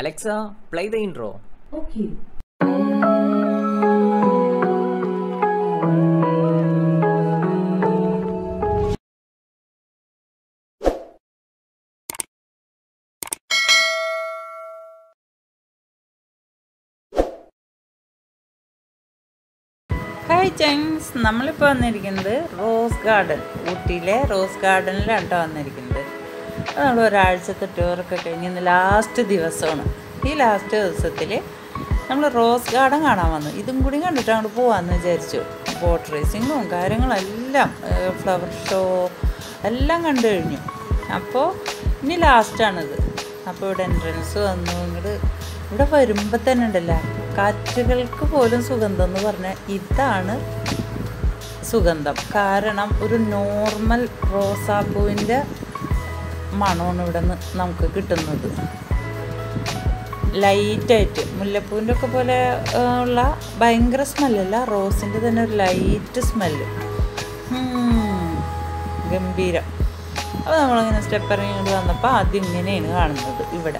Alexa, play the intro. Okay. Hi James നമ്മളിപ്പോൾ വന്നിരിക്കുന്നത് rose garden ഊട്ടിയിലെ റോസ് ഗാർഡനിലാണ് കേട്ടോ വന്നിരിക്കുന്നത് അത് നമ്മൾ ഒരാഴ്ചത്തെ ടൂറൊക്കെ കഴിഞ്ഞ് ഇന്ന് ലാസ്റ്റ് ദിവസമാണ് ഈ ലാസ്റ്റ് ദിവസത്തിൽ നമ്മൾ റോസ് ഗാർഡൻ കാണാൻ വന്നു ഇതും കൂടി കണ്ടിട്ട് അങ്ങോട്ട് പോകാമെന്ന് വിചാരിച്ചു ബോട്ട് റേസിങ്ങും കാര്യങ്ങളെല്ലാം ഫ്ലവർ ഷോ എല്ലാം കണ്ടു കഴിഞ്ഞു അപ്പോൾ ഇനി ലാസ്റ്റാണിത് അപ്പോൾ ഇവിടെ എൻട്രൻസ് വന്നു ഇങ്ങോട്ട് ഇവിടെ വരുമ്പോൾ തന്നെ ഉണ്ടല്ലോ കാറ്റുകൾക്ക് പോലും സുഗന്ധം എന്ന് പറഞ്ഞാൽ ഇതാണ് സുഗന്ധം കാരണം ഒരു നോർമൽ റോസാപ്പൂവിൻ്റെ മണമാണ് ഇവിടെ നിന്ന് നമുക്ക് കിട്ടുന്നത് ലൈറ്റായിട്ട് മുല്ലപ്പൂവിൻ്റെ ഒക്കെ പോലെ ആ, ഉള്ള ഭയങ്കര സ്മെല്ലല്ല റോസിൻ്റെ തന്നെ ഒരു ലൈറ്റ് സ്മെല്ല് ഗംഭീരം അപ്പോൾ നമ്മളിങ്ങനെ സ്റ്റെപ്പ് ഇറങ്ങി ഇങ്ങോട്ട് വന്നപ്പോൾ ആദ്യം ഇങ്ങനെയാണ് കാണുന്നത് ഇവിടെ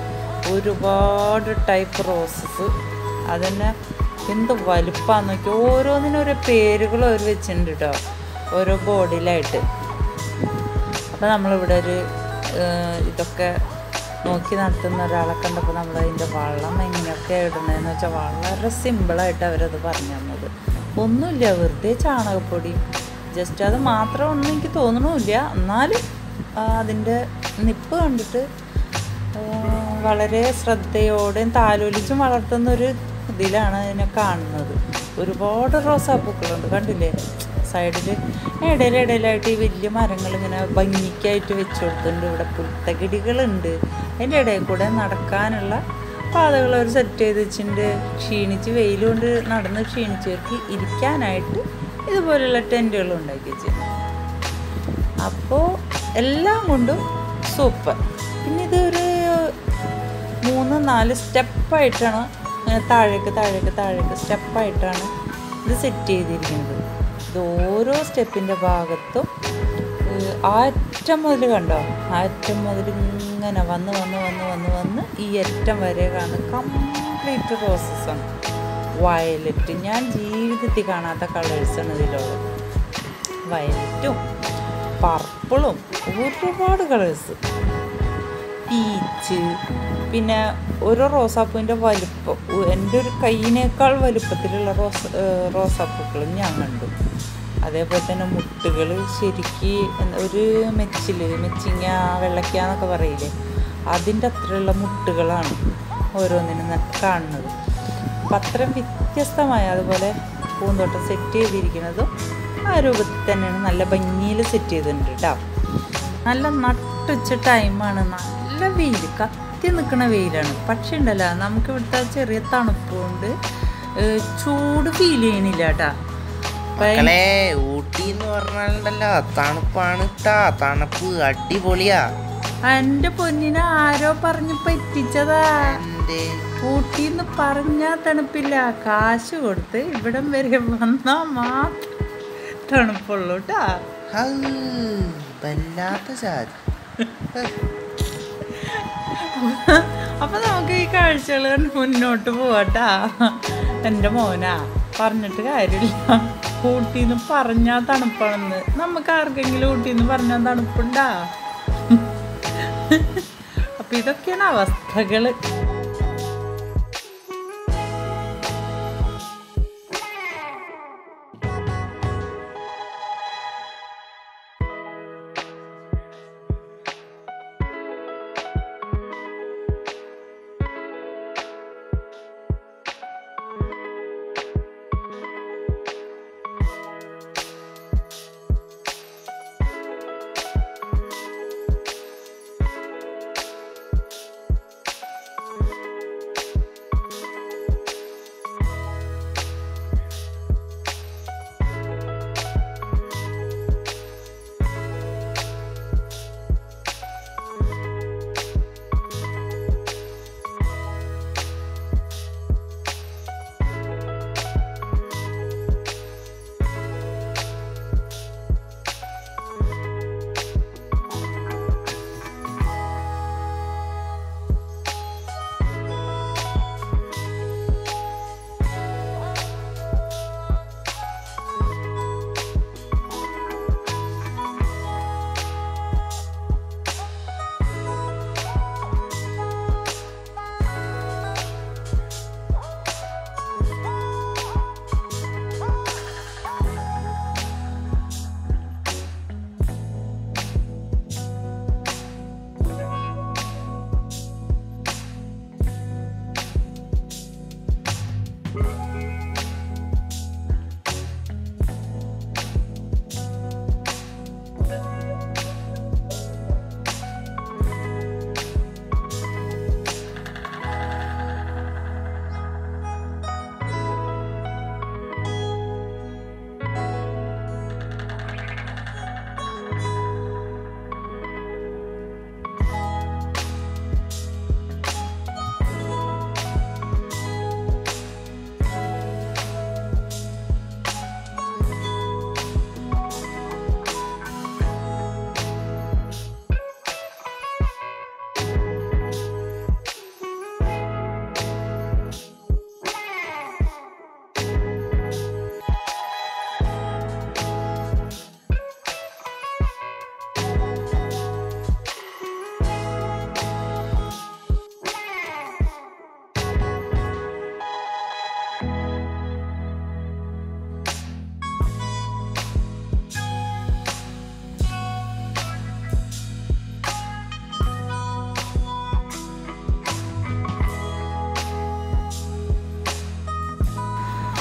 ഒരുപാട് ടൈപ്പ് റോസസ് അതന്നെ എന്ത് വലുപ്പമാന്ന് നോക്കി ഓരോന്നിനും ഓരോ പേരുകൾ അവർ വെച്ചിട്ടുണ്ട് കേട്ടോ ഓരോ ബോർഡിലായിട്ട് അപ്പോൾ നമ്മളിവിടെ ഒരു ഏഹ്, ഇതൊക്കെ നോക്കി നടത്തുന്ന ഒരാളെ കണ്ടപ്പോൾ നമ്മൾ അതിൻ്റെ വള്ളം എങ്ങനെയൊക്കെ ഇടണതെന്ന് വെച്ചാൽ വളരെ സിമ്പിളായിട്ട് അവരത് പറഞ്ഞു തന്നത് ഒന്നുമില്ല വെറുതെ ചാണകപ്പൊടി ജസ്റ്റ് അത് മാത്രം ഒന്നും എനിക്ക് തോന്നണമില്ല എന്നാലും ആ, അതിൻ്റെ നിപ്പ് കണ്ടിട്ട് ആ, വളരെ ശ്രദ്ധയോടെയും താലോലിച്ചും വളർത്തുന്ന ഒരു ഇതിലാണ് അതിനെ കാണുന്നത് ഒരുപാട് റോസാപ്പൂക്കളുണ്ട് കണ്ടില്ലേ സൈഡിൽ ഇടയിൽ ഇടയിലായിട്ട് ഈ വലിയ മരങ്ങൾ ഇങ്ങനെ ഭംഗിക്കായിട്ട് വെച്ച് കൊടുത്തിട്ടുണ്ട് ഇവിടെ പുൽത്തകിടികളുണ്ട് അതിൻ്റെ ഇടയിൽ കൂടെ നടക്കാനുള്ള പാതകൾ അവർ സെറ്റ് ചെയ്ത് വെച്ചിട്ടുണ്ട് ക്ഷീണിച്ച് വെയിൽ കൊണ്ട് നടന്ന് ക്ഷീണിച്ചവർക്ക് ഇരിക്കാനായിട്ട് ഇതുപോലുള്ള ടെൻറ്റുകൾ ഉണ്ടാക്കി വെച്ചിട്ടുണ്ട് അപ്പോൾ എല്ലാം കൊണ്ടും സൂപ്പർ പിന്നെ ഇതൊരു മൂന്ന് നാല് സ്റ്റെപ്പായിട്ടാണ് ഇങ്ങനെ താഴേക്ക് താഴേക്ക് താഴേക്ക് സ്റ്റെപ്പായിട്ടാണ് ഇത് സെറ്റ് ചെയ്തിരിക്കുന്നത് ഇത് ഓരോ സ്റ്റെപ്പിൻ്റെ ഭാഗത്തും ഏഹ്, ആ അറ്റം മുതൽ കണ്ടോ ആ അറ്റം മുതൽ ഇങ്ങനെ വന്ന് വന്ന് വന്ന് വന്ന് വന്ന് ഈ അറ്റം വരെ കാണുന്ന കംപ്ലീറ്റ് പ്രോസസ്സാണ് വയലറ്റ് ഞാൻ ജീവിതത്തിൽ കാണാത്ത കളേഴ്സാണ് ഇതിലുള്ളത് വയലറ്റും പർപ്പിളും ഒരുപാട് കളേഴ്സ് പീച്ച് പിന്നെ ഓരോ റോസാപ്പൂവിൻ്റെ വലുപ്പം ഉ- എൻ്റെ ഒരു കൈയിനേക്കാൾ വലുപ്പത്തിലുള്ള റോസ ഏഹ് റോസാപ്പൂക്കളും ഞാൻ കണ്ടു അതേപോലെ തന്നെ മുട്ടുകൾ ശരിക്ക് എന്താ ഒരു മെച്ചിൽ മെച്ചിങ്ങ വെള്ളയ്ക്ക എന്നൊക്കെ പറയില്ലേ അതിൻ്റെ അത്രയുള്ള മുട്ടുകളാണ് ഓരോന്നിനും ന- കാണുന്നത് അപ്പം അത്രയും വ്യത്യസ്തമായ അതുപോലെ പൂന്തോട്ടം സെറ്റ് ചെയ്തിരിക്കുന്നതും ആ രൂപത്തിൽ തന്നെയാണ് നല്ല ഭംഗിയിൽ സെറ്റ് ചെയ്തിട്ടുണ്ട് കേട്ടോ നല്ല നട്ടുച്ച ടൈമാണ് നല്ല വെയിൽ കത്തി നിൽക്കുന്ന വെയിലാണ് പക്ഷെ ഉണ്ടല്ലോ നമുക്ക് ഇവിടുത്തെ ചെറിയ തണുപ്പ് കൊണ്ട് ഏഹ്, ചൂട് ഫീൽ ചെയ്യണില്ല കേട്ടാ മക്കളെ ഊട്ടി എന്ന് പറഞ്ഞാലുണ്ടല്ലോ തണുപ്പാണ് ട്ടാ തണുപ്പ് അടിപൊളിയാ എൻ്റെ പൊന്നിനെ ആരോ പറഞ്ഞ് പറ്റിച്ചതാ എന്റെ ഊട്ടിന്ന് പറഞ്ഞാൽ തണുപ്പില്ല കാശ് കൊടുത്ത് ഇവിടം വരെ വന്നാൽ മാത്രം തണുപ്പുള്ളൂ കേട്ടാ ഹൗ, വല്ലാത്ത ജാതി അപ്പൊ നമുക്ക് ഈ കാഴ്ചകൾ കണ്ട് മുന്നോട്ട് പോവാട്ടാ എൻ്റെ മോനാ പറഞ്ഞിട്ട് കാര്യമില്ല ഊട്ടിന്ന് പറഞ്ഞാ തണുപ്പാണെന്ന് നമുക്ക് ആർക്കെങ്കിലും ഊട്ടിന്ന് പറഞ്ഞാൽ തണുപ്പുണ്ടാ അപ്പൊ ഇതൊക്കെയാണ് അവസ്ഥകള്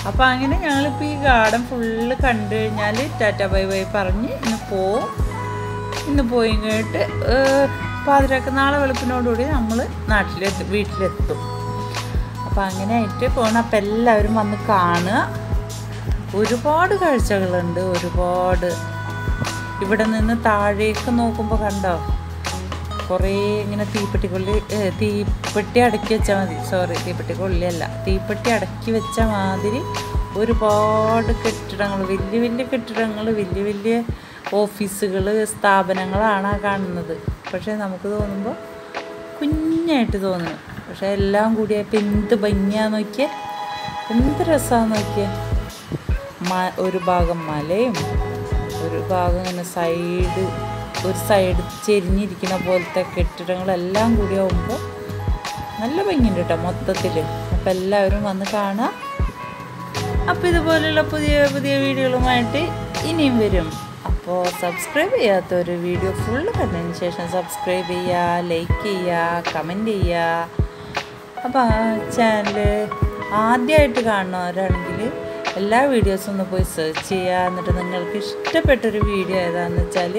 അപ്പോൾ അങ്ങനെ ഞങ്ങളിപ്പോൾ ഈ ഗാർഡൻ ഫുള്ള് കണ്ടു കഴിഞ്ഞാൽ ടാറ്റ ബൈ ബൈ പറഞ്ഞ് ഇന്ന് പോവും ഇന്ന് പോയി കഴിഞ്ഞിട്ട് പാതിരാക്ക് നാളെ വെളുപ്പിനോടുകൂടി നമ്മൾ നാട്ടിലെത്തും വീട്ടിലെത്തും അപ്പോൾ അങ്ങനെ ആയിട്ട് പോകണം അപ്പം എല്ലാവരും വന്ന് കാണുക ഒരുപാട് കാഴ്ചകളുണ്ട് ഒരുപാട് ഇവിടെ നിന്ന് താഴേക്ക് നോക്കുമ്പോൾ കണ്ടോ കുറേ ഇങ്ങനെ തീപ്പെട്ടിക്കൊള്ളി ഏ, തീപ്പെട്ടി അടക്കി വെച്ചാൽ മതി സോറി തീപ്പെട്ടിക്കൊള്ളിയല്ല തീപ്പെട്ടി അടക്കി വെച്ച മാതിരി ഒരുപാട് കെട്ടിടങ്ങൾ വലിയ വലിയ കെട്ടിടങ്ങൾ വലിയ വലിയ ഓഫീസുകൾ സ്ഥാപനങ്ങളാണ് ആ കാണുന്നത് പക്ഷേ നമുക്ക് തോന്നുമ്പോൾ കുഞ്ഞായിട്ട് തോന്നുന്നു പക്ഷേ എല്ലാം കൂടിയപ്പോൾ എന്ത് ഭംഗിയാന്ന് നോക്കിയേ എന്ത് രസമാന്ന് നോക്കിയേ മ ഒരു ഭാഗം മലയും ഒരു ഭാഗം ഇങ്ങനെ സൈഡ് ഒരു സൈഡ് ചെരിഞ്ഞിരിക്കുന്ന പോലത്തെ കെട്ടിടങ്ങളെല്ലാം കൂടി ആകുമ്പോൾ നല്ല ഭംഗിയുണ്ട് കേട്ടോ മൊത്തത്തിൽ അപ്പോൾ എല്ലാവരും വന്ന് കാണാം അപ്പോൾ ഇതുപോലുള്ള പുതിയ പുതിയ വീഡിയോകളുമായിട്ട് ഇനിയും വരും അപ്പോൾ സബ്സ്ക്രൈബ് ചെയ്യാത്തൊരു വീഡിയോ ഫുള്ള് കണ്ടതിന് ശേഷം സബ്സ്ക്രൈബ് ചെയ്യുക ലൈക്ക് ചെയ്യുക കമൻറ്റ് ചെയ്യുക അപ്പോൾ ആ ചാനൽ ആദ്യമായിട്ട് കാണുന്നവരാണെങ്കിൽ എല്ലാ വീഡിയോസും ഒന്ന് പോയി സെർച്ച് ചെയ്യുക എന്നിട്ട് നിങ്ങൾക്ക് ഇഷ്ടപ്പെട്ടൊരു വീഡിയോ ഏതാണെന്ന് വെച്ചാൽ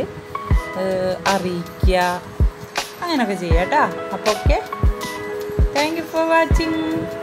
അറിയിക്കുക അങ്ങനെയൊക്കെ ചെയ്യാം കേട്ടോ അപ്പോൾ okay thank you for watching